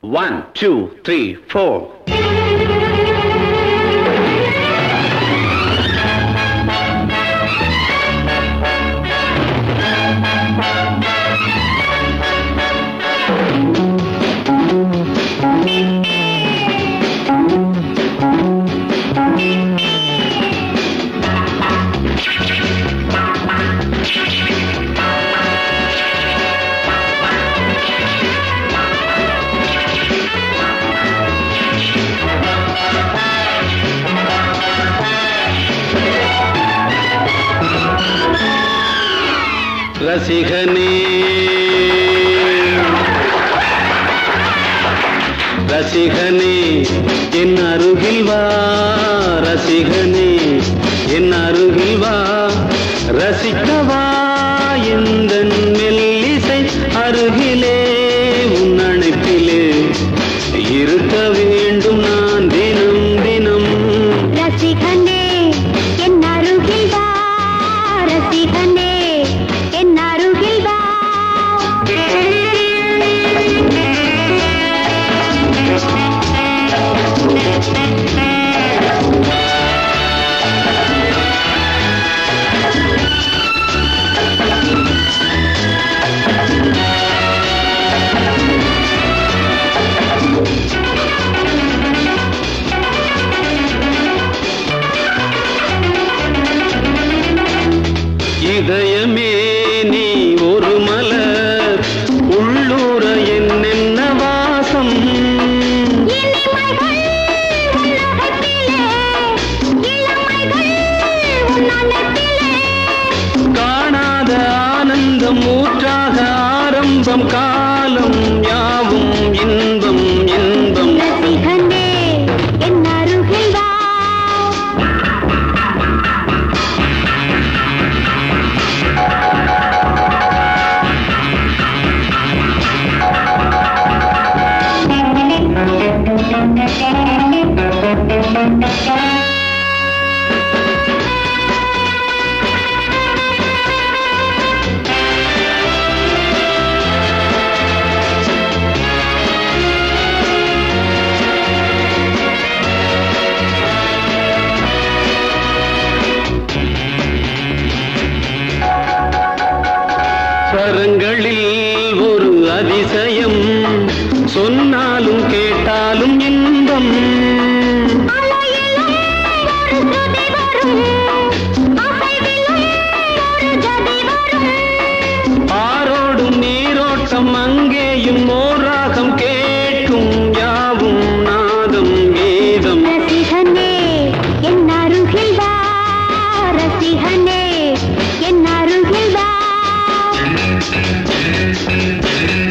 One, two, three, four. ரசிகனே ரசிகனே என் அருகில் வா ரசிகனே என் அருகில் வா ரசிக்கவா இந்த மெல்லிசை அருகிலே உன் அணைப்பிலே இருக்க வேண்டும் நான் தினம் தினம் ரசிகனே என் அருகில் வா ரசிகனே என் அருகில் வா இதயமே நீ ஒரு மலர் உள்ளூர என்னென்ன வாசம் இனிமைகள் உன் அகத்திலே இளமைகள் உன் அணைப்பிலே காணாத ஆனந்தம் ஊற்றாக ஆரம்பம் காலம் யாவும் இன்பம் இன்பம் ரசிகனே என் அருகில் வா சரங்களில் ஒரு அதிசயம் சொன்னாலும் கேட்டாலும் இன்பம் அலையிலும் ஒரு சுதி வரும் அசைவிலும் ஒரு ஜதி வரும் ஆரோடும் நீரோட்டம் அங்கேயும் ஓராகம் கேட்கும் யாவும் நாதம் கீதம் ரசிகனே என் அருகில் வா ரசிகனே என் அருகில் வா